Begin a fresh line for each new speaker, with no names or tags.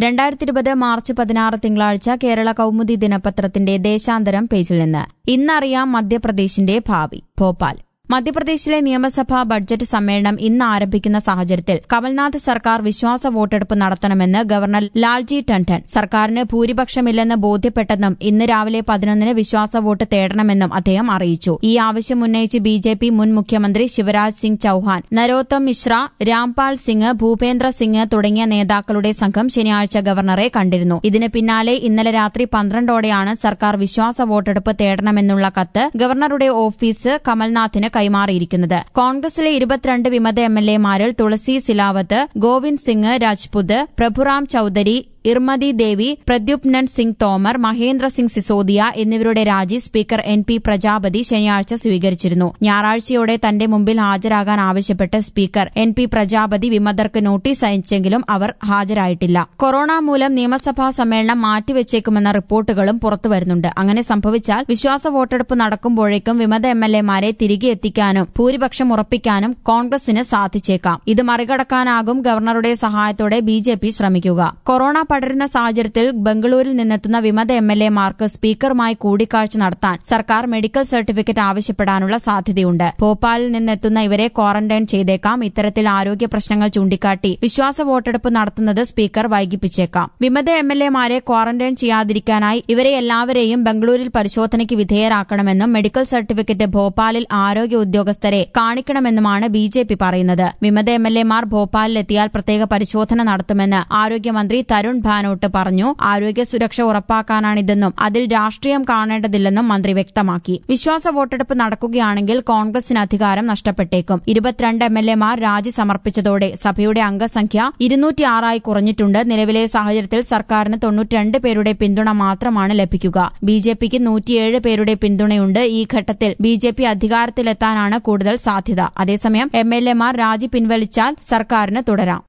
രണ്ടായിരത്തി ഇരുപത് മാർച്ച് പതിനാറ് തിങ്കളാഴ്ച കേരള കൗമുദി ദിനപത്രത്തിന്റെ ദേശാന്തരം പേജിൽ നിന്ന് ഇന്നറിയാം മധ്യപ്രദേശിന്റെ ഭാവി ഭോപ്പാൽ മധ്യപ്രദേശിലെ നിയമസഭാ ബഡ്ജറ്റ് സമ്മേളനം ഇന്ന് ആരംഭിക്കുന്ന സാഹചര്യത്തിൽ കമൽനാഥ് സർക്കാർ വിശ്വാസ വോട്ടെടുപ്പ് നടത്തണമെന്ന് ഗവർണർ ലാൽജി ടണ്ഠൻ സർക്കാരിന് ഭൂരിപക്ഷമില്ലെന്ന് ബോധ്യപ്പെട്ടെന്നും ഇന്ന് രാവിലെ പതിനൊന്നിന് വിശ്വാസ വോട്ട് തേടണമെന്നും അദ്ദേഹം അറിയിച്ചു ഈ ആവശ്യം ഉന്നയിച്ച് ബി ജെ പി മുൻ മുഖ്യമന്ത്രി ശിവരാജ് സിംഗ് ചൌഹാൻ നരോത്തം മിശ്ര രാംപാൽ സിംഗ് ഭൂപേന്ദ്ര സിംഗ് തുടങ്ങിയ നേതാക്കളുടെ സംഘം ശനിയാഴ്ച ഗവർണറെ കണ്ടിരുന്നു ഇതിന് പിന്നാലെ ഇന്നലെ രാത്രി പന്ത്രണ്ടോടെയാണ് സർക്കാർ വിശ്വാസ വോട്ടെടുപ്പ് തേടണമെന്നുള്ള കത്ത് ഗവർണറുടെ ഓഫീസ് കമൽനാഥിന് കൈമാറിയിരിക്കുന്നത് കോൺഗ്രസിലെ ഇരുപത്തിരണ്ട് വിമത എം എൽ എമാരിൽ തുളസി സിലാവത്ത് ഗോവിന്ദ് സിംഗ് രാജ്പുത് പ്രഭുറാം ചൌധരി ഇർമതി ദേവി പ്രദ്യുപ്നൻ സിംഗ് തോമർ മഹേന്ദ്ര സിംഗ് സിസോദിയ എന്നിവരുടെ രാജി സ്പീക്കർ എൻ പി പ്രജാപതി ശനിയാഴ്ച സ്വീകരിച്ചിരുന്നു ഞായറാഴ്ചയോടെ തന്റെ മുമ്പിൽ ഹാജരാകാൻ ആവശ്യപ്പെട്ട് സ്പീക്കർ എൻ പി പ്രജാപതി വിമതർക്ക് നോട്ടീസ് അയച്ചെങ്കിലും അവർ ഹാജരായിട്ടില്ല കൊറോണ മൂലം നിയമസഭാ സമ്മേളനം മാറ്റിവെച്ചേക്കുമെന്ന റിപ്പോർട്ടുകളും പുറത്തുവരുന്നുണ്ട് അങ്ങനെ സംഭവിച്ചാൽ വിശ്വാസ വോട്ടെടുപ്പ് നടക്കുമ്പോഴേക്കും വിമത എം എൽ എമാരെ തിരികെ എത്തിക്കാനും ഭൂരിപക്ഷം ഉറപ്പിക്കാനും കോൺഗ്രസിന് സാധിച്ചേക്കാം ഇത് മറികടക്കാനാകും ഗവർണറുടെ സഹായത്തോടെ ബി ജെ പി ശ്രമിക്കുക കൊറോണ പടരുന്ന സാഹചര്യത്തിൽ ബംഗളൂരിൽ നിന്നെത്തുന്ന വിമത എം എൽ എമാർക്ക് സ്പീക്കറുമായി കൂടിക്കാഴ്ച നടത്താൻ സർക്കാർ മെഡിക്കൽ സർട്ടിഫിക്കറ്റ് ആവശ്യപ്പെടാനുള്ള സാധ്യതയുണ്ട് ഭോപ്പാലിൽ നിന്നെത്തുന്ന ഇവരെ ക്വാറന്റൈൻ ചെയ്തേക്കാം ഇത്തരത്തിൽ ആരോഗ്യ പ്രശ്നങ്ങൾ ചൂണ്ടിക്കാട്ടി വിശ്വാസ വോട്ടെടുപ്പ് നടത്തുന്നത് സ്പീക്കർ വൈകിപ്പിച്ചേക്കാം വിമത എം എൽ എമാരെ ക്വാറന്റൈൻ ചെയ്യാതിരിക്കാനായി ഇവരെ എല്ലാവരെയും ബംഗളൂരിൽ പരിശോധനയ്ക്ക് വിധേയരാക്കണമെന്നും മെഡിക്കൽ സർട്ടിഫിക്കറ്റ് ഭോപ്പാലിൽ ആരോഗ്യ ഉദ്യോഗസ്ഥരെ കാണിക്കണമെന്നുമാണ് ബി ജെ പി പറയുന്നത് വിമത എം എൽ എമാർ ഭോപ്പാലിലെത്തിയാൽ പ്രത്യേക പരിശോധന നടത്തുമെന്ന് ആരോഗ്യമന്ത്രി തരുൺ ഭാനോട്ട് പറഞ്ഞു ആരോഗ്യ സുരക്ഷ ഉറപ്പാക്കാനാണിതെന്നും അതിൽ രാഷ്ട്രീയം കാണേണ്ടതില്ലെന്നും മന്ത്രി വ്യക്തമാക്കി വിശ്വാസ വോട്ടെടുപ്പ് നടക്കുകയാണെങ്കിൽ കോൺഗ്രസിന് അധികാരം നഷ്ടപ്പെട്ടേക്കും ഇരുപത്തിരണ്ട് എം എൽ എമാർ രാജി സമർപ്പിച്ചതോടെ സഭയുടെ അംഗസംഖ്യ ഇരുന്നൂറ്റിയാറായി കുറഞ്ഞിട്ടുണ്ട് നിലവിലെ സാഹചര്യത്തിൽ സർക്കാരിന് തൊണ്ണൂറ്റിരണ്ട് പേരുടെ പിന്തുണ മാത്രമാണ് ലഭിക്കുക ബി ജെ പിക്ക് നൂറ്റിയേഴ് പേരുടെ പിന്തുണയുണ്ട് ഈ ഘട്ടത്തിൽ ബി ജെ പി അധികാരത്തിലെത്താനാണ് കൂടുതൽ സാധ്യത അതേസമയം എം എൽ എമാർ രാജി പിൻവലിച്ചാൽ സർക്കാരിന് തുടരാം